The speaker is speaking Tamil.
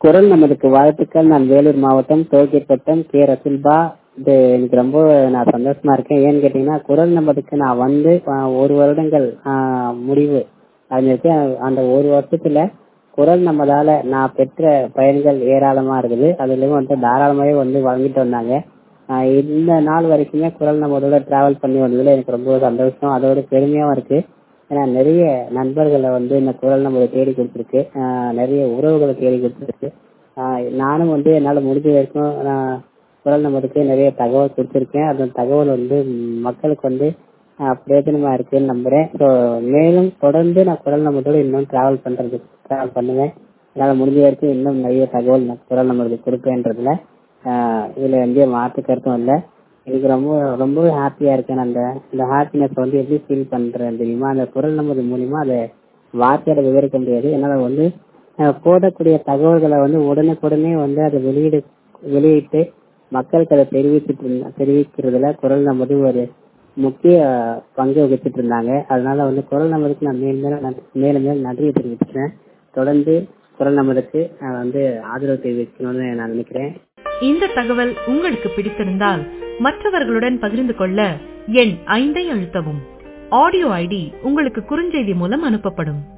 குரல் நமதுக்கு வாழ்த்துக்கள் நான் வேலூர் மாவட்டம் டோல்கேட் வட்டம் கே ரசில்பா இது எனக்கு ரொம்ப நான் சந்தோஷமா இருக்கேன் ஏன்னு கேட்டீங்கன்னா குரல் நமதுக்கு நான் வந்து ஆஹ், ஒரு வருடங்கள் ஆஹ், முடிவு அடைஞ்சிருக்கு அந்த ஒரு வருஷத்துல குரல் நம்மதால நான் பெற்ற பயன்கள் ஏராளமா இருக்குது அதுலயும் வந்து தாராளமாவே வந்து வழங்கிட்டு வந்தாங்க ஆஹ், இந்த நாள் வரைக்குமே குரல் நம்மளோட டிராவல் பண்ணி வந்ததுல எனக்கு ரொம்ப சந்தோஷம் அதோட பெருமையாவும் இருக்கு ஏன்னா நிறைய நண்பர்களை வந்து இந்த குரல் நம்மளை தேடி கொடுத்துருக்கு ஆஹ், நிறைய உறவுகளை தேடி கொடுத்துருக்கு ஆஹ், நானும் வந்து என்னால் முடிஞ்ச வரைக்கும் நான் குரல் நம்மளுக்கு நிறைய தகவல் கொடுத்துருக்கேன் அந்த தகவல் வந்து ம், மக்களுக்கு வந்து ஆஹ், பிரயோஜனமா இருக்குன்னு நம்புறேன் ஸோ மேலும் தொடர்ந்து நான் குரல் நம்மளோட இன்னும் டிராவல் பண்றது டிராவல் பண்ணுவேன் என்னால் முடிஞ்ச வரைக்கும் இன்னும் நிறைய தகவல் நான் குரல் நம்மளுக்கு கொடுப்பேன்றதுல ஆஹ், இதுல எந்த மாற்று கருத்தும் இல்லை எனக்கு ரொம்ப ரொம்பவே ஹாப்பியா இருக்கேன் அந்த இந்த ஹாப்பினஸ் வந்து எப்படி ஃபீல் பண்றேன் தெரியுமா அந்த குரல் நமது மூலியமா அதை வார்த்தையோட விவரிக்க முடியாது என்னால வந்து அஹ், போடக்கூடிய தகவல்களை வந்து உடனுக்குடனே வந்து அதை வெளியிடு வெளியிட்டு மக்களுக்கு அதை தெரிவிச்சுட்டு இருந்த தெரிவிக்கிறதுல குரல் நமது ஒரு முக்கிய பங்கு வகிச்சிட்டு இருந்தாங்க அதனால வந்து குரல் நமதுக்கு நான் மேலும் மேலும் நன்றி- மேலும் மேலும் நன்றியை தெரிவிச்சுக்கிறேன் தொடர்ந்து குரல் நமதுக்கு நான் வந்து ஆதரவு தெரிவிக்கணும்னு நான் நினைக்கிறேன் இந்த தகவல் உங்களுக்கு பிடித்திருந்தால் மற்றவர்களுடன் பகிர்ந்து கொள்ள எண் ஐந்தை அழுத்தவும் ஆடியோ ஐடி உங்களுக்கு குறுஞ்செய்தி மூலம் அனுப்பப்படும்